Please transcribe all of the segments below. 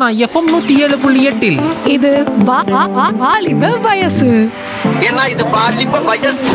Sona FM நூத்தி ஏழு புள்ளி எட்டில் இது வா- வா- வா- வாலிப வயசு ஏன்னா இது பாலிப்ப வயசு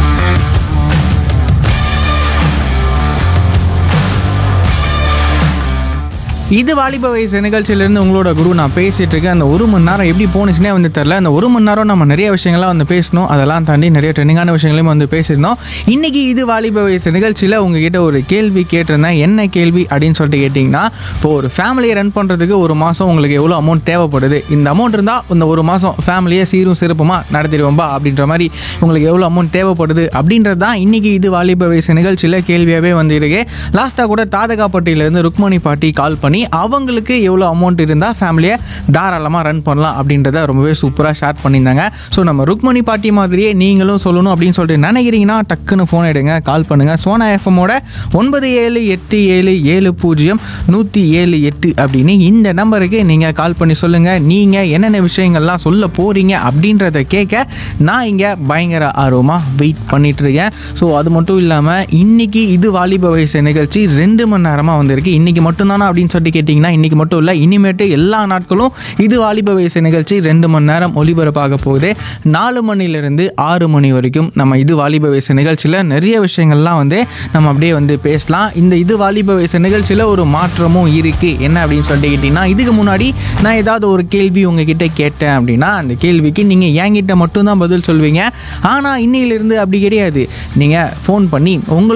இது வாலிப வயசு நிகழ்ச்சியிலேருந்து உங்களோட குரு நான் பேசிட்டு இருக்கேன் அந்த ஒரு மணி நேரம் எப்படி போணுச்சுனே வந்து தெரில அந்த ஒரு மணி நேரம் நம்ம நிறைய விஷயங்கள்லாம் வந்து பேசணும் அதெல்லாம் தாண்டி நிறைய ட்ரெண்டிங்கான விஷயங்களையும் வந்து பேசியிருந்தோம் இன்னைக்கு இது வாலிப வயசு நிகழ்ச்சியில் உங்ககிட்ட ஒரு கேள்வி கேட்டிருந்தேன் என்ன கேள்வி அப்படின்னு சொல்லிட்டு கேட்டிங்கன்னா இப்போ ஒரு ஃபேமிலியை ரன் பண்ணுறதுக்கு ஒரு மாதம் உங்களுக்கு எவ்வளோ அமௌண்ட் தேவைப்படுது இந்த அமௌண்ட் இருந்தால் இந்த ஒரு மாதம் ஃபேமிலியை சீரும் சிறப்புமாக நடத்திடுவோம்பா அப்படின்ற மாதிரி உங்களுக்கு எவ்வளோ அமௌண்ட் தேவைப்படுது அப்படின்றது தான் இன்னைக்கு இது வாலிப வயசு நிகழ்ச்சியில் கேள்வியாகவே வந்து இருக்கு லாஸ்ட்டாக கூட தாதகாப்பட்டியிலேருந்து ருக்மணி பாட்டி கால் பண்ணி அவங்களுக்கு எவ்வளோ அமௌண்ட் இருந்தால் ஃபேமிலியை தாராளமாக ரன் பண்ணலாம் அப்படின்றத ரொம்பவே சூப்பராக ஷேர் பண்ணியிருந்தாங்க ஸோ நம்ம ருக்மணி பாட்டி மாதிரியே நீங்களும் சொல்லணும் அப்படின்னு சொல்லிட்டு நினைக்கிறீங்கன்னா டக்குன்னு ஃபோன் எடுங்க கால் பண்ணுங்கள் சோனா எஃப்எம்மோட ஒன்பது ஏழு எட்டு ஏழு ஏழு பூஜ்ஜியம் நூற்றி ஏழு எட்டு அப்படின்னு இந்த நம்பருக்கு நீங்கள் கால் பண்ணி சொல்லுங்கள் நீங்கள் என்னென்ன விஷயங்கள்லாம் சொல்ல போகிறீங்க அப்படின்றத கேட்க நான் இங்கே பயங்கர ஆர்வமாக வெயிட் பண்ணிட்டு இருக்கேன் ஸோ அது மட்டும் இல்லாமல் இன்னைக்கு இது வாலிப வயசு நிகழ்ச்சி ரெண்டு மணி நேரமாக வந்திருக்கு இன்னைக்கு மட்டும்தானா அப்படின்னு சொல்லிட்டு கேட்டிங்கன்னா இன்னைக்கு மட்டும் இல்லை இனிமேட்டு எல்லா நாட்களும் இது வாலிப வயசு நிகழ்ச்சி ரெண்டு மணி நேரம் ஒளிபரப்பாக போகுது நாலு மணிலேருந்து ஆறு மணி வரைக்கும் நம்ம இது வாலிப வயசு நிகழ்ச்சியில் நிறைய விஷயங்கள்லாம் வந்து நம்ம அப்படியே வந்து பேசலாம் இந்த இது வாலிப வயசு நிகழ்ச்சியில் ஒரு மாற்றமும் இருக்குது என்ன அப்படின்னு சொல்லிட்டு கேட்டிங்கன்னா இதுக்கு முன்னாடி நான் ஏதாவது ஒரு கேள்வி உங்ககிட்ட கேட்டேன் அப்படின்னா அந்த கேள்விக்கு நீங்கள் என்கிட்ட மட்டும்தான் பதில் சொல்வீங்க ஆனால் இன்னையிலிருந்து அப்படி கிடையாது நீங்கள் ஃபோன் பண்ணி உங்களோட